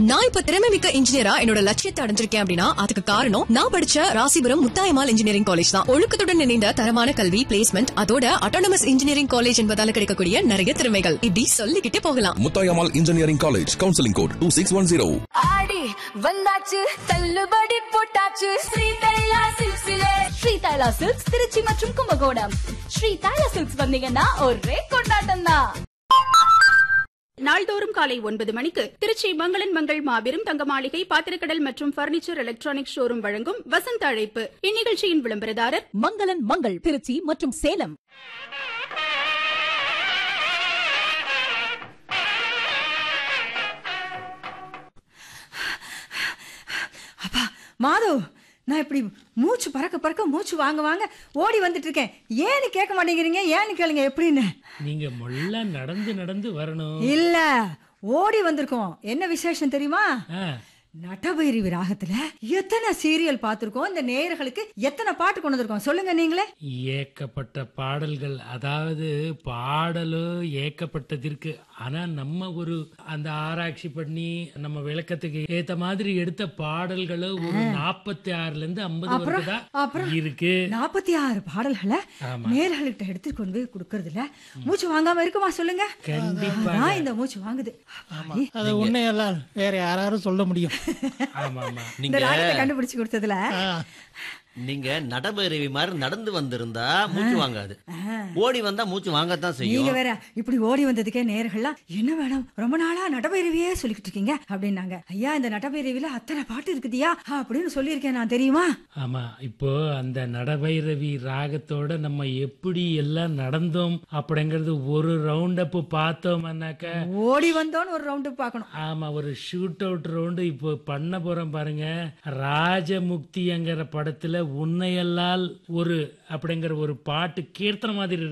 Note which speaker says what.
Speaker 1: நான் இப்ப திறமை மிக்க இன்ஜினியரா என்னோட லட்சியத்தை அடைஞ்சிருக்கேன் அப்படின்னா அதுக்கு காரணம் நான் படிச்ச ராசிபுரம் முத்தாயமால் இன்ஜினியரிங் காலேஜ் தான் ஒழுக்கத்துடன் இணைந்த தரமான கல்வி பிளேஸ்மெண்ட் அதோட அட்டானமஸ் இன்ஜினியரிங் காலேஜ் என்பதால கிடைக்கக்கூடிய நிறைய திறமைகள் இப்படி சொல்லிக்கிட்டே போகலாம்
Speaker 2: Muthayammal engineering college counselling code two six one zero
Speaker 3: Aadi வந்தாச்சு தள்ளுபடி போட்டாச்சு ஸ்ரீ தைலா சில்க்ஸ்ல ஸ்ரீ தைலா சில்க்ஸ் திருச்சி மற்றும் கும்பகோணம் ஸ்ரீ தைலா சில்க்ஸ் வந்தீங்கன்னா ஒரே கொண்டாட்டம் தான்
Speaker 4: நாள்தோறும் காலை ஒன்பது மணிக்கு திருச்சி மங்களன் மங்கள் மாபெரும் தங்க மாளிகை பாத்திரக்கடல் மற்றும் பர்னிச்சர் எலக்ட்ரானிக் ஷோரூம் வழங்கும் வசந்த அழைப்பு இந்நிகழ்ச்சியின் விளம்பரதாரர்
Speaker 5: மங்களன் மங்கள் திருச்சி மற்றும் சேலம்
Speaker 6: அப்பா மாதவ் நான் இப்படி மூச்சு பறக்க பறக்க மூச்சு வாங்க வாங்க ஓடி வந்துட்டு இருக்கேன் ஏன்னு கேட்க மாட்டேங்கிறீங்க ஏன்னு கேளுங்க எப்படின்னு
Speaker 7: நீங்க முள்ள நடந்து நடந்து வரணும்
Speaker 6: இல்ல ஓடி வந்திருக்கோம் என்ன விசேஷம் தெரியுமா
Speaker 7: ஆ,
Speaker 6: நட்டபைரவி ராகத்துல எத்தனை சீரியல் பார்த்திருக்கோம் இந்த நேயர்களுக்கு எத்தனை பாட்டு கொண்டு வந்திருக்கோம் சொல்லுங்க நீங்களே
Speaker 7: ஏக்கப்பட்ட பாடல்கள் அதாவது பாடலோ ஏக்கப்பட்டதிற்கு ஆனா நம்ம ஒரு அந்த ஆராய்ச்சி பண்ணி நம்ம விளக்கத்துக்கு ஏத்த மாதிரி எடுத்த பாடல்களோ ஒரு நாற்பத்தி ஆறுல இருந்து ஐம்பது
Speaker 6: அப்புறம்
Speaker 7: வரைக்கும்
Speaker 6: அப்புறம்
Speaker 7: தான் இருக்கு
Speaker 6: நாற்பத்தி ஆறு பாடல்களை நேயர்கள்கிட்ட எடுத்து கொண்டு போய் கொடுக்கறதுல மூச்சு வாங்காம இருக்குமா சொல்லுங்க
Speaker 7: கண்டிப்பா
Speaker 6: நான் இந்த மூச்சு வாங்குது
Speaker 8: அது உன்னையெல்லாம் வேற யாராரும் சொல்ல முடியும்
Speaker 7: ஆமா ஆமா
Speaker 6: இந்த
Speaker 9: நீங்க
Speaker 6: ராகத்தை கண்டுபிடிச்சு கொடுத்ததுல
Speaker 9: நீங்க நடபைரவி மாதிரி நடந்து வந்திருந்தா மூச்சு வாங்காது ஓடி வந்தா மூச்சு வாங்கத்தான்
Speaker 6: நீங்க
Speaker 9: செய்யும்
Speaker 6: வேற இப்படி ஓடி வந்ததுக்கே நேர்கள்லாம் என்ன மேடம் ரொம்ப நாளா நடபைரவியே சொல்லிக்கிட்டு இருக்கீங்க அப்படின்னாங்க ஐயா இந்த நடபைரவில அத்தனை பாட்டு இருக்குதியா அப்படின்னு சொல்லியிருக்கேன் நான் தெரியுமா
Speaker 7: ஆமா இப்போ அந்த நடபைரவி ராகத்தோட நம்ம எப்படி எல்லாம் நடந்தோம் அப்படிங்கறது ஒரு ரவுண்ட் அப் பார்த்தோம்னாக்க
Speaker 6: ஓடி வந்தோன்னு ஒரு ரவுண்டு பார்க்கணும்
Speaker 7: ஆமா ஒரு ஷூட் அவுட் ரவுண்டு இப்போ பண்ண போறோம் பாருங்க ராஜமுக்திங்கிற படத்துல உன்னையல்லால் ஒரு அப்படிங்கிற ஒரு பாட்டு கீர்த்தனை மாதிரி இருக்கு